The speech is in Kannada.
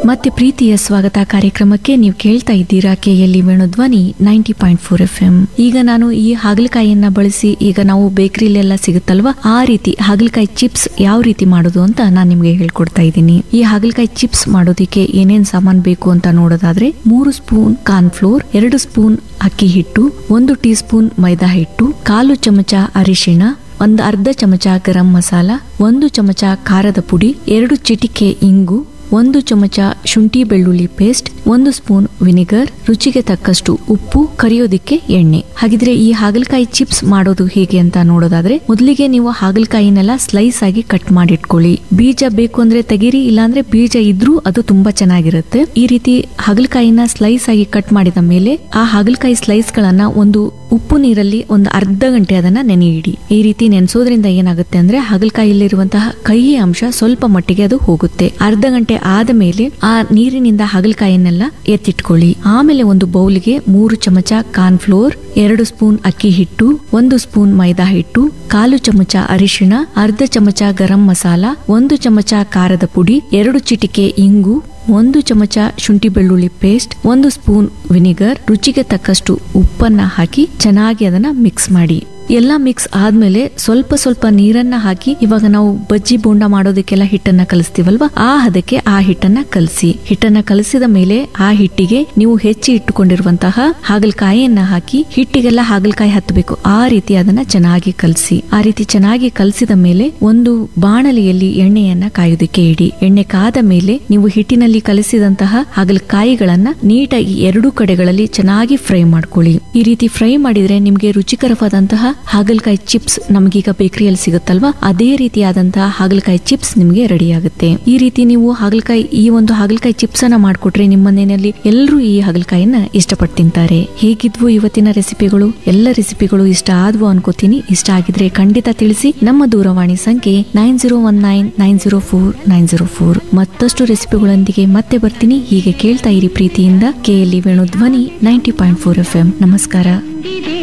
ಮತ್ತೆ ಪ್ರೀತಿಯ ಸ್ವಾಗತ ಕಾರ್ಯಕ್ರಮಕ್ಕೆ ನೀವು ಕೇಳ್ತಾ ಇದ್ದೀರಾ KLE Venudhwani ninety point four F M ಈಗ ನಾನು ಈ ಹಾಗಲಕಾಯಿಯನ್ನ ಬಳಸಿ ಈಗ ನಾವು ಬೇಕರಿಲೆಲ್ಲ ಸಿಗುತ್ತಲ್ವಾ ಆ ರೀತಿ ಹಾಗಲಕಾಯಿ ಚಿಪ್ಸ್ ಯಾವ ರೀತಿ ಮಾಡೋದು ಅಂತ ನಾನು ನಿಮ್ಗೆ ಹೇಳ್ಕೊಡ್ತಾ ಇದ್ದೀನಿ ಈ ಹಾಗಲಕಾಯಿ ಚಿಪ್ಸ್ ಮಾಡೋದಿಕ್ಕೆ ಏನೇನ್ ಸಾಮಾನ್ ಬೇಕು ಅಂತ ನೋಡೋದಾದ್ರೆ ಮೂರು ಸ್ಪೂನ್ ಕಾರ್ನ್ಫ್ಲೋರ್ ಎರಡು ಸ್ಪೂನ್ ಅಕ್ಕಿ ಹಿಟ್ಟು ಒಂದು ಟೀ ಸ್ಪೂನ್ ಮೈದಾ ಹಿಟ್ಟು ಕಾಲು ಚಮಚ ಅರಿಶಿಣ ಒಂದು ಅರ್ಧ ಚಮಚ ಗರಂ ಮಸಾಲ ಒಂದು ಚಮಚ ಖಾರದ ಪುಡಿ ಎರಡು ಚಿಟಿಕೆ ಇಂಗು ಒಂದು ಚಮಚ ಶುಂಠಿ ಬೆಳ್ಳುಳ್ಳಿ ಪೇಸ್ಟ್ ಒಂದು ಸ್ಪೂನ್ ವಿನಿಗರ್ ರುಚಿಗೆ ತಕ್ಕಷ್ಟು ಉಪ್ಪು ಕರಿಯೋದಿಕ್ಕೆ ಎಣ್ಣೆ ಹಾಗಿದ್ರೆ ಈ ಹಾಗಲಕಾಯಿ ಚಿಪ್ಸ್ ಮಾಡೋದು ಹೇಗೆ ಅಂತ ನೋಡೋದಾದ್ರೆ ಮೊದಲಿಗೆ ನೀವು ಹಾಗಲಕಾಯಿನೆಲ್ಲ ಸ್ಲೈಸ್ ಆಗಿ ಕಟ್ ಮಾಡಿಟ್ಕೊಳ್ಳಿ ಬೀಜ ಬೇಕು ಅಂದ್ರೆ ತೆಗೀರಿ ಇಲ್ಲಾಂದ್ರೆ ಬೀಜ ಇದ್ರೂ ಅದು ತುಂಬಾ ಚೆನ್ನಾಗಿರುತ್ತೆ ಈ ರೀತಿ ಹಾಗಲಕಾಯಿನ ಸ್ಲೈಸ್ ಆಗಿ ಕಟ್ ಮಾಡಿದ ಮೇಲೆ ಆ ಹಾಗಲಕಾಯಿ ಸ್ಲೈಸ್ ಗಳನ್ನ ಒಂದು ಉಪ್ಪು ನೀರಲ್ಲಿ ಒಂದು ಅರ್ಧ ಗಂಟೆ ಅದನ್ನ ನೆನೆಯಿಡಿ ಈ ರೀತಿ ನೆನೆಸೋದ್ರಿಂದ ಏನಾಗುತ್ತೆ ಅಂದ್ರೆ ಹಾಗಲಕಾಯಿಯಲ್ಲಿರುವಂತಹ ಕಹಿ ಅಂಶ ಸ್ವಲ್ಪ ಮಟ್ಟಿಗೆ ಅದು ಹೋಗುತ್ತೆ ಅರ್ಧ ಗಂಟೆ ಆದ ಮೇಲೆ ಆ ನೀರಿನಿಂದ ಹಾಗಲಕಾಯಿನೆಲ್ಲ ಎತ್ತಿಟ್ಕೊಳ್ಳಿ ಆಮೇಲೆ ಒಂದು ಬೌಲ್ಗೆ ಮೂರು ಚಮಚ ಕಾರ್ನ್ಫ್ಲೋರ್ ಎರಡು ಸ್ಪೂನ್ ಅಕ್ಕಿ ಹಿಟ್ಟು ಒಂದು ಸ್ಪೂನ್ ಮೈದಾ ಹಿಟ್ಟು ಕಾಲು ಚಮಚ ಅರಿಶಿಣ ಅರ್ಧ ಚಮಚ ಗರಂ ಮಸಾಲ ಒಂದು ಚಮಚ ಖಾರದ ಪುಡಿ ಎರಡು ಚಿಟಿಕೆ ಇಂಗು ಒಂದು ಚಮಚ ಶುಂಠಿ ಬೆಳ್ಳುಳ್ಳಿ ಪೇಸ್ಟ್ ಒಂದು ಸ್ಪೂನ್ ವಿನಿಗರ್ ರುಚಿಗೆ ತಕ್ಕಷ್ಟು ಉಪ್ಪನ್ನ ಹಾಕಿ ಚೆನ್ನಾಗಿ ಅದನ್ನ ಮಿಕ್ಸ್ ಮಾಡಿ ಎಲ್ಲ ಮಿಕ್ಸ್ ಆದ್ಮೇಲೆ ಸ್ವಲ್ಪ ಸ್ವಲ್ಪ ನೀರನ್ನ ಹಾಕಿ ಇವಾಗ ನಾವು ಬಜ್ಜಿ ಬೋಂಡ ಮಾಡೋದಕ್ಕೆಲ್ಲ ಹಿಟ್ಟನ್ನ ಕಲಿಸ್ತೀವಲ್ವಾ ಆ ಹದಕ್ಕೆ ಆ ಹಿಟ್ಟನ್ನ ಕಲಸಿ ಹಿಟ್ಟನ್ನ ಕಲಸಿದ ಮೇಲೆ ಆ ಹಿಟ್ಟಿಗೆ ನೀವು ಹೆಚ್ಚಿ ಇಟ್ಟುಕೊಂಡಿರುವಂತಹ ಹಾಗಲಕಾಯಿಯನ್ನ ಹಾಕಿ ಹಿಟ್ಟಿಗೆಲ್ಲ ಹಾಗಲಕಾಯಿ ಹತ್ತಬೇಕು ಆ ರೀತಿ ಅದನ್ನ ಚೆನ್ನಾಗಿ ಕಲಸಿ ಆ ರೀತಿ ಚೆನ್ನಾಗಿ ಕಲಸಿದ ಮೇಲೆ ಒಂದು ಬಾಣಲಿಯಲ್ಲಿ ಎಣ್ಣೆಯನ್ನ ಕಾಯೋದಕ್ಕೆ ಇಡಿ ಎಣ್ಣೆ ಕಾದ ಮೇಲೆ ನೀವು ಹಿಟ್ಟಿನಲ್ಲಿ ಕಲಸಿದಂತಹ ಹಾಗಲಕಾಯಿಗಳನ್ನ ನೀಟಾಗಿ ಎರಡು ಕಡೆಗಳಲ್ಲಿ ಚೆನ್ನಾಗಿ ಫ್ರೈ ಮಾಡ್ಕೊಳ್ಳಿ ಈ ರೀತಿ ಫ್ರೈ ಮಾಡಿದ್ರೆ ನಿಮ್ಗೆ ರುಚಿಕರವಾದಂತಹ ಹಾಗಲಕಾಯಿ ಚಿಪ್ಸ್ ನಮಗೀಗ ಬೇಕರಿಯಲ್ಲಿ ಸಿಗುತ್ತಲ್ವಾ ಅದೇ ರೀತಿಯಾದಂತಹ ಹಾಗಲಕಾಯಿ ಚಿಪ್ಸ್ ನಿಮ್ಗೆ ರೆಡಿ ಆಗುತ್ತೆ ಈ ರೀತಿ ನೀವು ಹಾಗಲಕಾಯಿ ಈ ಒಂದು ಹಾಗಲಕಾಯಿ ಚಿಪ್ಸ್ ಅನ್ನ ಮಾಡ್ಕೊಟ್ರೆ ನಿಮ್ಮ ಮನೆಯಲ್ಲಿ ಎಲ್ಲರೂ ಈ ಹಾಗಲಕಾಯಿನ ಇಷ್ಟಪಟ್ಟು ತಿಂತಾರೆ ಹೇಗಿದ್ವು ಇವತ್ತಿನ ರೆಸಿಪಿಗಳು ಎಲ್ಲ ರೆಸಿಪಿಗಳು ಇಷ್ಟ ಆದ್ವು ಅನ್ಕೋತೀನಿ ಇಷ್ಟ ಆಗಿದ್ರೆ ಖಂಡಿತ ತಿಳಿಸಿ ನಮ್ಮ ದೂರವಾಣಿ ಸಂಖ್ಯೆ nine zero one nine nine zero four nine zero four ಮತ್ತಷ್ಟು ರೆಸಿಪಿಗಳೊಂದಿಗೆ ಮತ್ತೆ ಬರ್ತೀನಿ ಹೀಗೆ ಕೇಳ್ತಾ ಇರಿ ಪ್ರೀತಿಯಿಂದ KLE Venudhwani ninety point four F M ನಮಸ್ಕಾರ